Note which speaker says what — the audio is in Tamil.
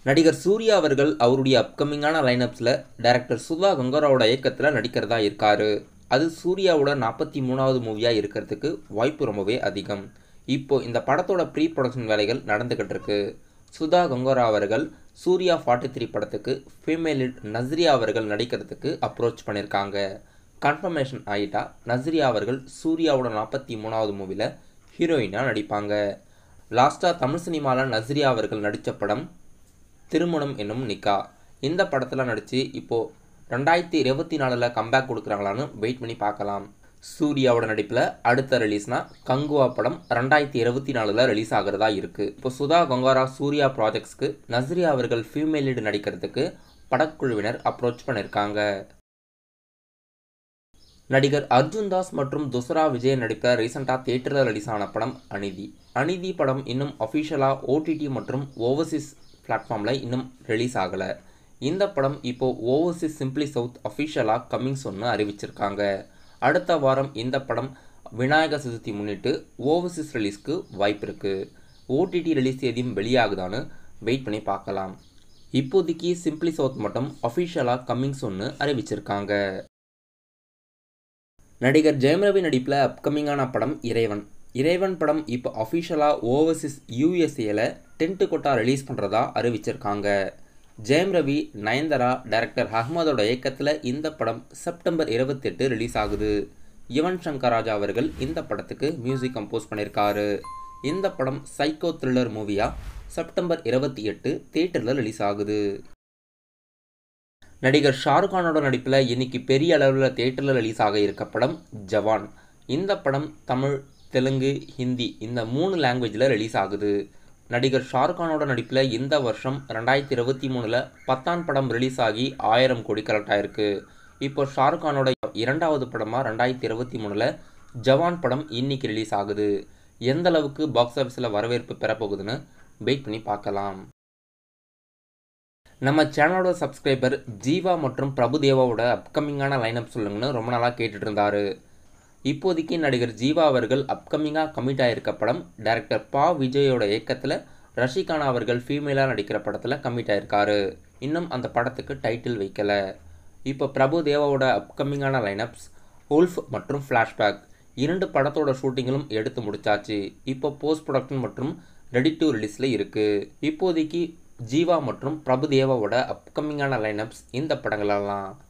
Speaker 1: நடிகர் சூர்யா அவர்கள் அவருடைய அப்கமிங்கான லைனப்ஸில் டைரக்டர் சுதா கங்கராவோட இயக்கத்தில் நடிக்கிறதா இருக்காரு அது சூர்யாவோட நாற்பத்தி மூணாவது மூவியாக இருக்கிறதுக்கு வாய்ப்பு ரொம்பவே அதிகம் இப்போ இந்த படத்தோட ப்ரீ ப்ரொடக்ஷன் வேலைகள் நடந்துக்கிட்டு இருக்கு சுதா கங்கரா அவர்கள் சூர்யா ஃபார்ட்டி த்ரீ படத்துக்கு ஃபீமேல் லீட் நஸ்ரியா அவர்கள் நடிக்கிறதுக்கு அப்ரோச் பண்ணியிருக்காங்க கன்ஃபர்மேஷன் ஆகிட்டா நஸ்ரியா அவர்கள் சூர்யாவோட நாற்பத்தி மூணாவது மூவியில் ஹீரோயினாக நடிப்பாங்க லாஸ்ட்டாக தமிழ் சினிமாவில் நஸ்ரியா அவர்கள் நடித்த படம் திருமணம் என்னும் நிக்கா இந்த படத்தில் நடித்து இப்போது ரெண்டாயிரத்தி இருபத்தி நாலில் கம்பேக் கொடுக்குறாங்களான்னு வெயிட் பண்ணி பார்க்கலாம் சூர்யாவோட நடிப்பில் அடுத்த ரிலீஸ்னா கங்குவா படம் ரெண்டாயிரத்தி இருபத்தி நாலில் ரிலீஸ் ஆகிறதா இருக்குது இப்போ சுதா கங்காரா சூர்யா ப்ராஜெக்ட்ஸ்க்கு நஸ்ரியா அவர்கள் ஃபீமேல் லீடு நடிக்கிறதுக்கு படக்குழுவினர் அப்ரோச் பண்ணியிருக்காங்க நடிகர் அர்ஜுன் தாஸ் மற்றும் துசரா விஜய் நடித்த ரீசெண்டாக தியேட்டரில் ரிலீஸ் ஆன படம் அநீதி அநீதி படம் இன்னும் அஃபிஷியலாக ஓடிடி மற்றும் ஓவர்சீஸ் பிளாட்ஃபார்மில் இன்னும் ரிலீஸ் ஆகலை இந்த படம் இப்போது ஓவர்சீஸ் சிம்பிளி சவுத் அஃபிஷியலாக கம்மிங் சொன்னு அறிவிச்சிருக்காங்க அடுத்த வாரம் இந்த படம் விநாயகர் சதுர்த்தி முன்னிட்டு ஓவர்சீஸ் ரிலீஸ்க்கு வாய்ப்பு இருக்குது ஓடிடி ரிலீஸ் தேதியும் வெளியாகுதான்னு வெயிட் பண்ணி பார்க்கலாம் இப்போதைக்கு சிம்பிளி சவுத் மட்டும் அஃபிஷியலாக கம்மிங் சொன்னு அறிவிச்சிருக்காங்க நடிகர் ஜெயம் ரவி நடிப்பில் அப்கமிங்கான படம் இறைவன் இறைவன் படம் இப்போ அஃபிஷியலாக ஓவர்சீஸ் யூஎஸ்ஏல டென்ட்டு கொட்டா ரிலீஸ் பண்ணுறதா அறிவிச்சிருக்காங்க ஜெயம் ரவி நயன்தரா டைரக்டர் அஹ்மதோட இயக்கத்தில் இந்த படம் செப்டம்பர் இருபத்தெட்டு ரிலீஸ் ஆகுது யுவன் சங்கர் ராஜா அவர்கள் இந்த படத்துக்கு மியூசிக் கம்போஸ் பண்ணியிருக்காரு இந்த படம் சைக்கோ த்ரில்லர் மூவியாக செப்டம்பர் இருபத்தி எட்டு தேட்டரில் ரிலீஸ் ஆகுது நடிகர் ஷாருக்கானோட நடிப்பில் இன்னைக்கு பெரிய அளவில் தேட்டரில் ரிலீஸ் ஆக இருக்க படம் ஜவான் இந்த படம் தமிழ் தெலுங்கு ஹிந்தி இந்த மூணு லாங்குவேஜில் ரிலீஸ் ஆகுது நடிகர் ஷாருக்கானோட நடிப்பில் இந்த வருஷம் ரெண்டாயிரத்தி இருபத்தி மூணில் பத்தாம் படம் ரிலீஸ் ஆகி ஆயிரம் கோடி கலெக்ட் ஆயிருக்கு இப்போ ஷாருக்கானோட இரண்டாவது படமாக ரெண்டாயிரத்தி இருபத்தி மூணில் ஜவான் படம் இன்னைக்கு ரிலீஸ் ஆகுது எந்த அளவுக்கு பாக்ஸ் ஆஃபீஸில் வரவேற்பு பெறப்போகுதுன்னு வெயிட் பண்ணி பார்க்கலாம் நம்ம சேனலோட சப்ஸ்கிரைபர் ஜீவா மற்றும் பிரபுதேவாவோட அப்கமிங்கான லைனப் சொல்லுங்கன்னு ரொம்ப நாளாக கேட்டுட்டு இருந்தாரு இப்போதைக்கு நடிகர் ஜீவா அவர்கள் அப்கமிங்காக கமிட் ஆகிருக்க படம் டைரக்டர் பா விஜயோட இயக்கத்தில் ரஷிகானா அவர்கள் ஃபீமேலாக நடிக்கிற படத்தில் கமிட் ஆயிருக்காரு இன்னும் அந்த படத்துக்கு டைட்டில் வைக்கலை இப்போ பிரபு தேவாவோட அப்கமிங்கான லைனப்ஸ் உல்ஃப் மற்றும் ஃப்ளாஷ்பேக் இரண்டு படத்தோட ஷூட்டிங்களும் எடுத்து முடிச்சாச்சு இப்போ போஸ்ட் ப்ரொடக்ஷன் மற்றும் ரெடி டு ரிலீஸில் இருக்குது இப்போதைக்கு ஜீவா மற்றும் பிரபுதேவாவோட அப்கமிங்கான லைனப்ஸ் இந்த படங்களெல்லாம்